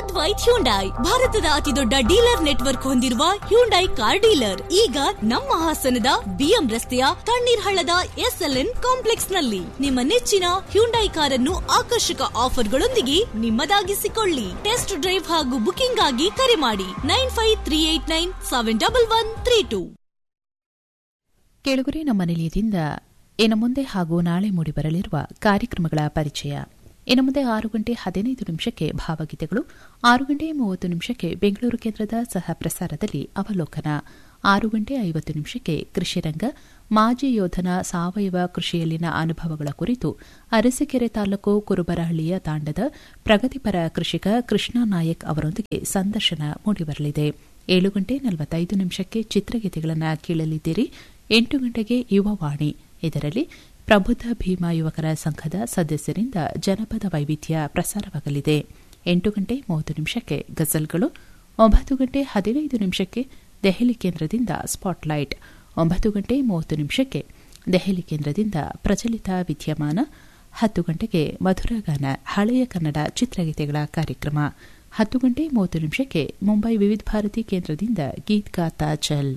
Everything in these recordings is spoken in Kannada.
ಅದ್ವೈತ್ ಹ್ಯುಂಡೈ ಭಾರತದ ಅತಿದೊಡ್ಡ ಡೀಲರ್ ನೆಟ್ವರ್ಕ್ ಹೊಂದಿರುವ ಹ್ಯುಂಡೈ ಕಾರ್ ಡೀಲರ್ ಈಗ ನಮ್ಮ ಹಾಸನದ ಬಿಎಂ ರಸ್ತೆಯ ತಣ್ಣೀರ್ ಹಳ್ಳದ ಎಸ್ಎಲ್ಎನ್ ಕಾಂಪ್ಲೆಕ್ಸ್ ನಲ್ಲಿ ನಿಮ್ಮ ನೆಚ್ಚಿನ ಹ್ಯುಂಡೈ ಕಾರನ್ನು ಆಕರ್ಷಕ ಆಫರ್ಗಳೊಂದಿಗೆ ನಿಮ್ಮದಾಗಿಸಿಕೊಳ್ಳಿ ಟೆಸ್ಟ್ ಡ್ರೈವ್ ಹಾಗೂ ಬುಕಿಂಗ್ ಆಗಿ ಕರೆ ಮಾಡಿ nine five three eight nine seven double one three two ಕೆಳಗುರೆ ನಮ್ಮ ನಿಲಯದಿಂದ ಇನ್ನು ಮುಂದೆ ಹಾಗೂ ನಾಳೆ ಮೂಡಿಬರಲಿರುವ ಕಾರ್ಯಕ್ರಮಗಳ ಪರಿಚಯ ಇನ್ನು ಮುಂದೆ ಆರು ಗಂಟೆ ಹದಿನೈದು ನಿಮಿಷಕ್ಕೆ ಭಾವಗೀತೆಗಳು ಆರು ಗಂಟೆ ಮೂವತ್ತು ನಿಮಿಷಕ್ಕೆ ಬೆಂಗಳೂರು ಕೇಂದ್ರದ ಸಹ ಪ್ರಸಾರದಲ್ಲಿ ಅವಲೋಕನ ಆರು ಗಂಟೆ ಐವತ್ತು ನಿಮಿಷಕ್ಕೆ ಕೃಷಿರಂಗ ಮಾಜಿ ಯೋಧನ ಸಾವಯವ ಕೃಷಿಯಲ್ಲಿನ ಅನುಭವಗಳ ಕುರಿತು ಅರಸೀಕೆರೆ ತಾಲೂಕು ಕುರುಬರಹಳ್ಳಿಯ ತಾಂಡದ ಪ್ರಗತಿಪರ ಕೃಷಿಕ ಕೃಷ್ಣ ನಾಯಕ್ ಅವರೊಂದಿಗೆ ಸಂದರ್ಶನ ಮೂಡಿಬರಲಿದೆ ಏಳು ಗಂಟೆ ನಲವತ್ತೈದು ನಿಮಿಷಕ್ಕೆ ಚಿತ್ರಗೀತೆಗಳನ್ನು ಕೇಳಲಿದ್ದೀರಿ ಎಂಟು ಗಂಟೆಗೆ ಯುವವಾಣಿ ಇದರಲ್ಲಿ ಪ್ರಬುದ್ಧ ಭೀಮಾ ಯುವಕರ ಸಂಘದ ಸದಸ್ಯರಿಂದ ಜನಪದ ವೈವಿಧ್ಯ ಪ್ರಸಾರವಾಗಲಿದೆ ಎಂಟು ಗಂಟೆ ಮೂವತ್ತು ನಿಮಿಷಕ್ಕೆ ಗಜಲ್ಗಳು ಒಂಬತ್ತು ಗಂಟೆ ಹದಿನೈದು ನಿಮಿಷಕ್ಕೆ ದೆಹಲಿ ಕೇಂದ್ರದಿಂದ ಸ್ಪಾಟ್ಲೈಟ್ ಒಂಬತ್ತು ಗಂಟೆ ಮೂವತ್ತು ನಿಮಿಷಕ್ಕೆ ದೆಹಲಿ ಕೇಂದ್ರದಿಂದ ಪ್ರಚಲಿತ ವಿದ್ಯಮಾನ ಹತ್ತು ಗಂಟೆಗೆ ಮಧುರಗಾನ ಹಳೆಯ ಕನ್ನಡ ಚಿತ್ರಗೀತೆಗಳ ಕಾರ್ಯಕ್ರಮ ಹತ್ತು ಗಂಟೆ ಮೂವತ್ತು ನಿಮಿಷಕ್ಕೆ ಮುಂಬೈ ವಿವಿಧ ಭಾರತಿ ಕೇಂದ್ರದಿಂದ ಗೀತ್ ಗಾತಾ ಚಲ್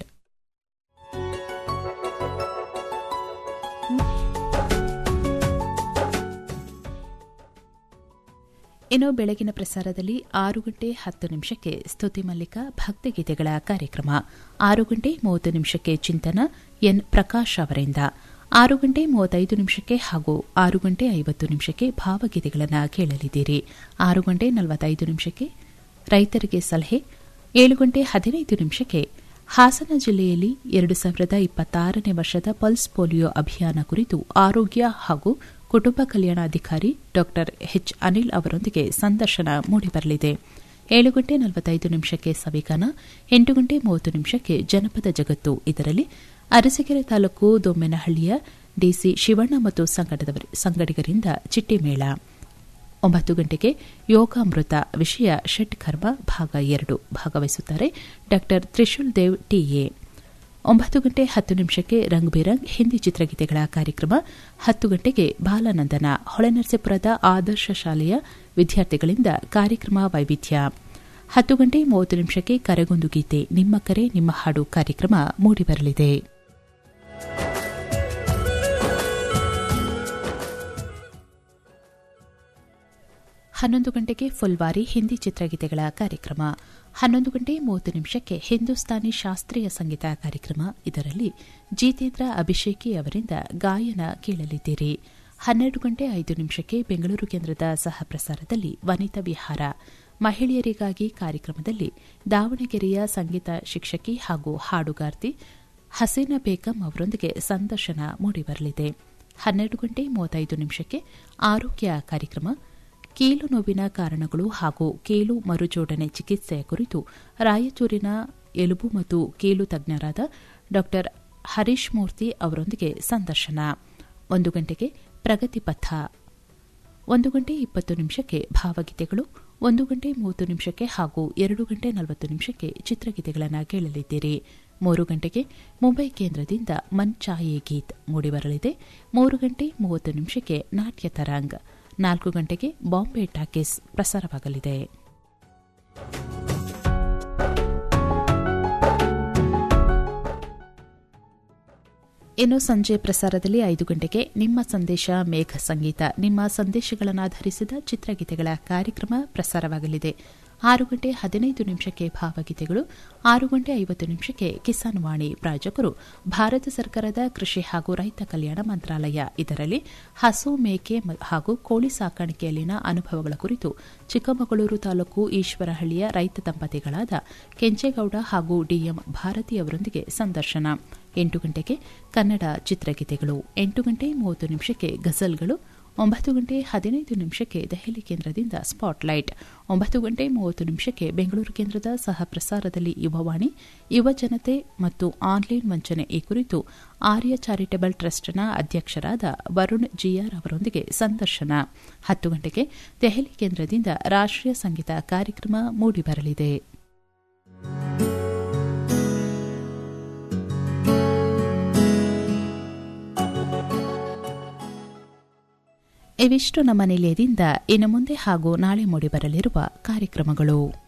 ಇನ್ನು ಬೆಳಗಿನ ಪ್ರಸಾರದಲ್ಲಿ ಆರು ಗಂಟೆ ಹತ್ತು ನಿಮಿಷಕ್ಕೆ ಸ್ತುತಿ ಮಲ್ಲಿಕ ಭಕ್ತಿಗೀತೆಗಳ ಕಾರ್ಯಕ್ರಮ ಆರು ಗಂಟೆ ಮೂವತ್ತು ನಿಮಿಷಕ್ಕೆ ಚಿಂತನ ಎನ್ ಪ್ರಕಾಶ್ ಅವರಿಂದ ಆರು ಗಂಟೆ ಮೂವತ್ತೈದು ನಿಮಿಷಕ್ಕೆ ಹಾಗೂ ಆರು ಗಂಟೆ ಐವತ್ತು ನಿಮಿಷಕ್ಕೆ ಭಾವಗೀತೆಗಳನ್ನು ಕೇಳಲಿದ್ದೀರಿ ಆರು ಗಂಟೆ ನಲವತ್ತೈದು ನಿಮಿಷಕ್ಕೆ ರೈತರಿಗೆ ಸಲಹೆ ಏಳು ಗಂಟೆ ಹದಿನೈದು ನಿಮಿಷಕ್ಕೆ ಹಾಸನ ಜಿಲ್ಲೆಯಲ್ಲಿ ಎರಡು ಸಾವಿರದ ಇಪ್ಪತ್ತಾರನೇ ವರ್ಷದ ಪಲ್ಸ್ ಪೋಲಿಯೋ ಅಭಿಯಾನ ಕುರಿತು ಆರೋಗ್ಯ ಹಾಗೂ ಕುಟುಂಬ ಕಲ್ಯಾಣಾಧಿಕಾರಿ ಡಾ ಎಚ್ ಅನಿಲ್ ಅವರೊಂದಿಗೆ ಸಂದರ್ಶನ ಮೂಡಿಬರಲಿದೆ ಏಳು ಗಂಟೆ ನಲವತ್ತೈದು ನಿಮಿಷಕ್ಕೆ ಸವಿಗಾನ ಎಂಟು ಗಂಟೆ ಮೂವತ್ತು ನಿಮಿಷಕ್ಕೆ ಜನಪದ ಜಗತ್ತು ಇದರಲ್ಲಿ ಅರಸಕೆರೆ ತಾಲೂಕು ದೊಮ್ಮೆನಹಳ್ಳಿಯ ಡಿಸಿ ಶಿವಣ್ಣ ಮತ್ತು ಸಂಗಡಿಗರಿಂದ ಚಿಟ್ಟಿಮೇಳ ಒಂಬತ್ತು ಗಂಟೆಗೆ ಯೋಗಾಮೃತ ವಿಷಯ ಷಟ್ ಕರ್ಮ ಭಾಗ ಎರಡು ಭಾಗವಹಿಸುತ್ತಾರೆ ಡಾ ತ್ರಿಶೂಲ್ ದೇವ್ ಟಿಎ ಒಂಬತ್ತು ಗಂಟೆ ಹತ್ತು ನಿಮಿಷಕ್ಕೆ ರಂಗ್ ಬಿರಂಗ್ ಹಿಂದಿ ಚಿತ್ರಗೀತೆಗಳ ಕಾರ್ಯಕ್ರಮ ಹತ್ತು ಗಂಟೆಗೆ ಬಾಲನಂದನ ಹೊಳೆನರಸೀಪುರದ ಆದರ್ಶ ಶಾಲೆಯ ವಿದ್ಯಾರ್ಥಿಗಳಿಂದ ಕಾರ್ಯಕ್ರಮ ವೈವಿಧ್ಯ ಹತ್ತು ಗಂಟೆ ಮೂವತ್ತು ನಿಮಿಷಕ್ಕೆ ಕರೆಗೊಂದು ಗೀತೆ ನಿಮ್ಮ ಕರೆ ನಿಮ್ಮ ಹಾಡು ಕಾರ್ಯಕ್ರಮ ಮೂಡಿಬರಲಿದೆ ಹನ್ನೊಂದು ಗಂಟೆಗೆ ಫುಲ್ವಾರಿ ಹಿಂದಿ ಚಿತ್ರಗೀತೆಗಳ ಕಾರ್ಯಕ್ರಮ ಹನ್ನೊಂದು ಗಂಟೆ ಮೂವತ್ತು ನಿಮಿಷಕ್ಕೆ ಹಿಂದೂಸ್ತಾನಿ ಶಾಸ್ತ್ರೀಯ ಸಂಗೀತ ಕಾರ್ಯಕ್ರಮ ಇದರಲ್ಲಿ ಜಿತೇಂದ್ರ ಅಭಿಷೇಕಿ ಅವರಿಂದ ಗಾಯನ ಕೇಳಲಿದ್ದೀರಿ ಹನ್ನೆರಡು ಗಂಟೆ ಐದು ನಿಮಿಷಕ್ಕೆ ಬೆಂಗಳೂರು ಕೇಂದ್ರದ ಸಹ ಪ್ರಸಾರದಲ್ಲಿ ವನಿತಾ ವಿಹಾರ ಮಹಿಳೆಯರಿಗಾಗಿ ಕಾರ್ಯಕ್ರಮದಲ್ಲಿ ದಾವಣಗೆರೆಯ ಸಂಗೀತ ಶಿಕ್ಷಕಿ ಹಾಗೂ ಹಾಡುಗಾರ್ತಿ ಹಸೀನಾ ಬೇಗಂ ಅವರೊಂದಿಗೆ ಸಂದರ್ಶನ ಮೂಡಿಬರಲಿದೆ ಹನ್ನೆರಡು ಗಂಟೆ ಮೂವತ್ತೈದು ನಿಮಿಷಕ್ಕೆ ಆರೋಗ್ಯ ಕಾರ್ಯಕ್ರಮ ಕೀಲು ನೋವಿನ ಕಾರಣಗಳು ಹಾಗೂ ಕೀಲು ಮರುಜೋಡಣೆ ಚಿಕಿತ್ಸೆಯ ಕುರಿತು ರಾಯಚೂರಿನ ಎಲುಬು ಮತ್ತು ಕೀಲು ತಜ್ಞರಾದ ಡಾ ಹರೀಶ್ ಮೂರ್ತಿ ಅವರೊಂದಿಗೆ ಸಂದರ್ಶನ ಒಂದು ಗಂಟೆಗೆ ಪ್ರಗತಿ ಪಥ ಒಂದು ಗಂಟೆ ಇಪ್ಪತ್ತು ನಿಮಿಷಕ್ಕೆ ಭಾವಗೀತೆಗಳು ಒಂದು ಗಂಟೆ ಮೂವತ್ತು ನಿಮಿಷಕ್ಕೆ ಹಾಗೂ ಎರಡು ಗಂಟೆ ನಲವತ್ತು ನಿಮಿಷಕ್ಕೆ ಚಿತ್ರಗೀತೆಗಳನ್ನು ಕೇಳಲಿದ್ದೀರಿ ಮೂರು ಗಂಟೆಗೆ ಮುಂಬೈ ಕೇಂದ್ರದಿಂದ ಮನ್ ಚಾಯೆ ಗೀತ್ ಮೂಡಿಬರಲಿದೆ ಮೂರು ಗಂಟೆ ಮೂವತ್ತು ನಿಮಿಷಕ್ಕೆ ನಾಟ್ಯ ತರಂಗ್ ನಾಲ್ಕು ಗಂಟೆಗೆ ಬಾಂಬೆ ಟಾಕೀಸ್ ಪ್ರಸಾರವಾಗಲಿದೆ ಇನ್ನು ಸಂಜೆ ಪ್ರಸಾರದಲ್ಲಿ ಐದು ಗಂಟೆಗೆ ನಿಮ್ಮ ಸಂದೇಶ ಮೇಘ ಸಂಗೀತ ನಿಮ್ಮ ಸಂದೇಶಗಳನ್ನಾಧರಿಸಿದ ಚಿತ್ರಗೀತೆಗಳ ಕಾರ್ಯಕ್ರಮ ಪ್ರಸಾರವಾಗಲಿದೆ ಆರು ಗಂಟೆ ಹದಿನೈದು ನಿಮಿಷಕ್ಕೆ ಭಾವಗೀತೆಗಳು ಆರು ಗಂಟೆ ಐವತ್ತು ನಿಮಿಷಕ್ಕೆ ಕಿಸಾನ್ ವಾಣಿ ಪ್ರಾಯೋಜಕರು ಭಾರತ ಸರ್ಕಾರದ ಕೃಷಿ ಹಾಗೂ ರೈತ ಕಲ್ಯಾಣ ಮಂತ್ರಾಲಯ ಇದರಲ್ಲಿ ಹಸು ಮೇಕೆ ಹಾಗೂ ಕೋಳಿ ಸಾಕಾಣಿಕೆಯಲ್ಲಿನ ಅನುಭವಗಳ ಕುರಿತು ಚಿಕ್ಕಮಗಳೂರು ತಾಲೂಕು ಈಶ್ವರಹಳ್ಳಿಯ ರೈತ ದಂಪತಿಗಳಾದ ಕೆಂಚೇಗೌಡ ಹಾಗೂ ಡಿಎಂ ಭಾರತಿ ಅವರೊಂದಿಗೆ ಸಂದರ್ಶನ ಎಂಟು ಗಂಟೆಗೆ ಕನ್ನಡ ಚಿತ್ರಗೀತೆಗಳು ಎಂಟು ಗಂಟೆ ಮೂವತ್ತು ನಿಮಿಷಕ್ಕೆ ಗಜಲ್ಗಳು ಒಂಬತ್ತು ಗಂಟೆ ಹದಿನೈದು ನಿಮಿಷಕ್ಕೆ ದೆಹಲಿ ಕೇಂದ್ರದಿಂದ ಸ್ಪಾಟ್ಲೈಟ್ ಒಂಬತ್ತು ಗಂಟೆ ಮೂವತ್ತು ನಿಮಿಷಕ್ಕೆ ಬೆಂಗಳೂರು ಕೇಂದ್ರದ ಸಹ ಪ್ರಸಾರದಲ್ಲಿ ಯುವವಾಣಿ ಯುವ ಜನತೆ ಮತ್ತು ಆನ್ಲೈನ್ ವಂಚನೆ ಈ ಕುರಿತು ಆರ್ಯ ಚಾರಿಟಬಲ್ ಟ್ರಸ್ಟ್ನ ಅಧ್ಯಕ್ಷರಾದ ವರುಣ್ ಜಿಆರ್ ಅವರೊಂದಿಗೆ ಸಂದರ್ಶನ ಹತ್ತು ಗಂಟೆಗೆ ದೆಹಲಿ ಕೇಂದ್ರದಿಂದ ರಾಷ್ಟೀಯ ಸಂಗೀತ ಕಾರ್ಯಕ್ರಮ ಮೂಡಿಬರಲಿದೆ ಇವಿಷ್ಟು ನಮ್ಮ ನಿಲಯದಿಂದ ಇನ್ನು ಮುಂದೆ ಹಾಗೂ ನಾಳೆ ಮೂಡಿಬರಲಿರುವ ಕಾರ್ಯಕ್ರಮಗಳು